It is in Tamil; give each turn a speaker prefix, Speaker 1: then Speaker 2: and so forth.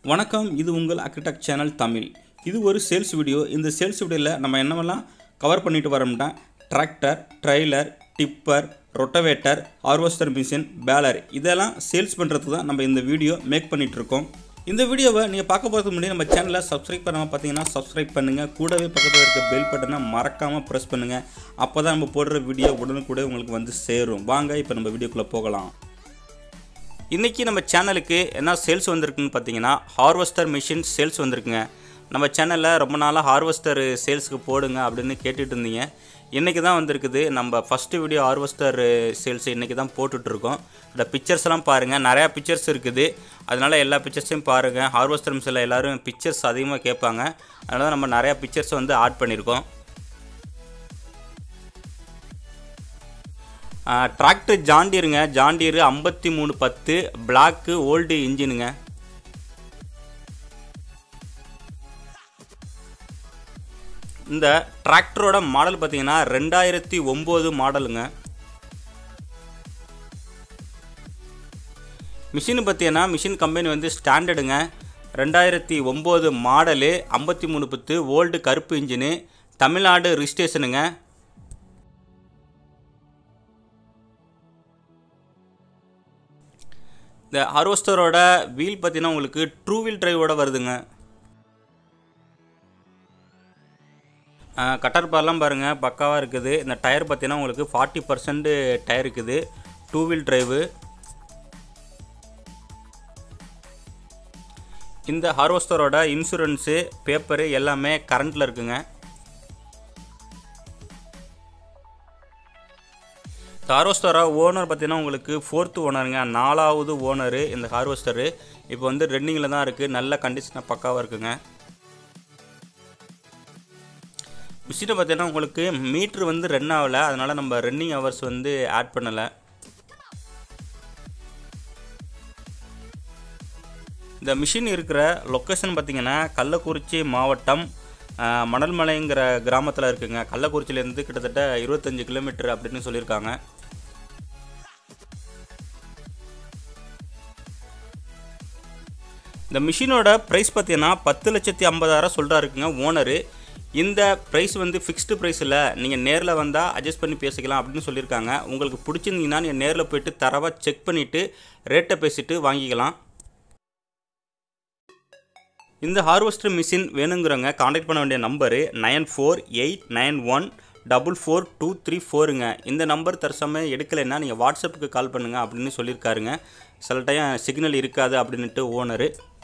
Speaker 1: வணக்கம் இது உங்கள் அக்ரிடெக்ட் சேனல் தமிழ் இது ஒரு சேல்ஸ் வீடியோ இந்த சேல்ஸ் வீடியோவில் நம்ம என்னவெல்லாம் கவர் பண்ணிட்டு வரோம்னா tractor trailer tipper rotavator harvester machine baler இதெல்லாம் சேல்ஸ் பண்ணுறதுக்கு தான் நம்ம இந்த வீடியோ மேக் பண்ணிட்டு இருக்கோம் இந்த வீடியோவை நீங்கள் பார்க்க போகிறதுக்கு முன்னாடி நம்ம சேனலை சப்ஸ்கிரைப் பண்ணாமல் பார்த்தீங்கன்னா சப்ஸ்கிரைப் பண்ணுங்கள் கூடவே பக்கத்தில் இருக்க பெல் பட்டனை மறக்காமல் ப்ரெஸ் பண்ணுங்கள் அப்போ தான் நம்ம போடுற வீடியோ உடனுக்குடனே உங்களுக்கு வந்து சேரும் வாங்க இப்போ நம்ம வீடியோக்குள்ளே போகலாம் இன்றைக்கி நம்ம சேனலுக்கு என்ன சேல்ஸ் வந்திருக்குன்னு பார்த்தீங்கன்னா ஹார்வெஸ்டர் மிஷின் சேல்ஸ் வந்திருக்குங்க நம்ம சேனலில் ரொம்ப நாளாக ஹார்வெஸ்டர் சேல்ஸுக்கு போடுங்க அப்படின்னு கேட்டுட்டு இருந்தீங்க இன்றைக்கி தான் வந்திருக்குது நம்ம ஃபஸ்ட்டு வீடியோ ஹார்வெஸ்டர் சேல்ஸ் இன்றைக்கி தான் போட்டுட்ருக்கோம் இந்த பிக்சர்ஸ் எல்லாம் பாருங்கள் நிறையா பிக்சர்ஸ் இருக்குது அதனால் எல்லா பிக்சர்ஸையும் பாருங்கள் ஹார்வெஸ்டர் மிஷினில் எல்லோரும் பிக்சர்ஸ் அதிகமாக கேட்பாங்க அதனால தான் நம்ம நிறையா பிக்சர்ஸ் வந்து ஆட் பண்ணியிருக்கோம் டிராக்டர் ஜாண்டீருங்க ஜாண்டீரு ஐம்பத்தி மூணு பத்து பிளாக்கு ஓல்டு இன்ஜினுங்க இந்த டிராக்டரோட மாடல் பார்த்தீங்கன்னா ரெண்டாயிரத்தி ஒம்பது மாடலுங்க மிஷின் பார்த்தீங்கன்னா மிஷின் கம்பெனி வந்து ஸ்டாண்டர்டுங்க ரெண்டாயிரத்தி ஒம்பது மாடலு ஐம்பத்தி மூணு பத்து ஓல்டு கருப்பு இன்ஜினு தமிழ்நாடு ரிஜிஸ்ட்ரேஷனுங்க இந்த ஹார்வெஸ்டரோட வீல் பார்த்தீங்கன்னா உங்களுக்கு ட்ரூ வீல் டிரைவோட வருதுங்க கட்டர் பார்லாம் பாருங்கள் பக்காவாக இருக்குது இந்த டயர் பார்த்தீங்கன்னா உங்களுக்கு ஃபார்ட்டி பர்சன்ட் டயர் இருக்குது டூ வீல் டிரைவு இந்த ஹார்வெஸ்டரோட இன்சூரன்ஸு பேப்பரு எல்லாமே கரண்ட்டில் இருக்குங்க ஹார்வெஸ்டரா ஓனர் பார்த்தீங்கன்னா உங்களுக்கு ஃபோர்த்து ஓனருங்க நாலாவது ஓனரு இந்த ஹார்வெஸ்டரு இப்போ வந்து ரன்னிங்கில் தான் இருக்குது நல்ல கண்டிஷனாக பக்காவாக இருக்குங்க மிஷினை பார்த்தீங்கன்னா உங்களுக்கு மீட்ரு வந்து ரன் ஆகலை அதனால் நம்ம ரன்னிங் ஹவர்ஸ் வந்து ஆட் பண்ணலை இந்த மிஷின் இருக்கிற லொக்கேஷன் பார்த்திங்கன்னா கள்ளக்குறிச்சி மாவட்டம் மணல்மலைங்கிற கிராமத்தில் இருக்குங்க கள்ளக்குறிச்சியிலேருந்து கிட்டத்தட்ட இருபத்தஞ்சி கிலோமீட்டர் அப்படின்னு சொல்லியிருக்காங்க இந்த மிஷினோட ப்ரைஸ் பார்த்தீங்கன்னா பத்து லட்சத்தி ஐம்பதாயிரம் சொல்கிறாருக்குங்க ஓனரு இந்த ப்ரைஸ் வந்து ஃபிக்ஸ்டு ப்ரைஸ் இல்லை நீங்கள் நேரில் வந்தால் அட்ஜஸ்ட் பண்ணி பேசிக்கலாம் அப்படின்னு சொல்லியிருக்காங்க உங்களுக்கு பிடிச்சிருந்தீங்கன்னா நீங்கள் நேரில் போயிட்டு தரவாக செக் பண்ணிவிட்டு ரேட்டை பேசிட்டு வாங்கிக்கலாம் இந்த ஹார்வெஸ்டர் மிஷின் வேணுங்கிறவங்க காண்டாக்ட் பண்ண வேண்டிய number nine four eight nine one double four two three ஃபோருங்க இந்த நம்பர் தற்சமயம் எடுக்கலைன்னா நீங்கள் வாட்ஸ்அப்புக்கு கால் பண்ணுங்கள் அப்படின்னு சொல்லியிருக்காருங்க சில டைம் சிக்னல் இருக்காது அப்படின்ட்டு ஓனரு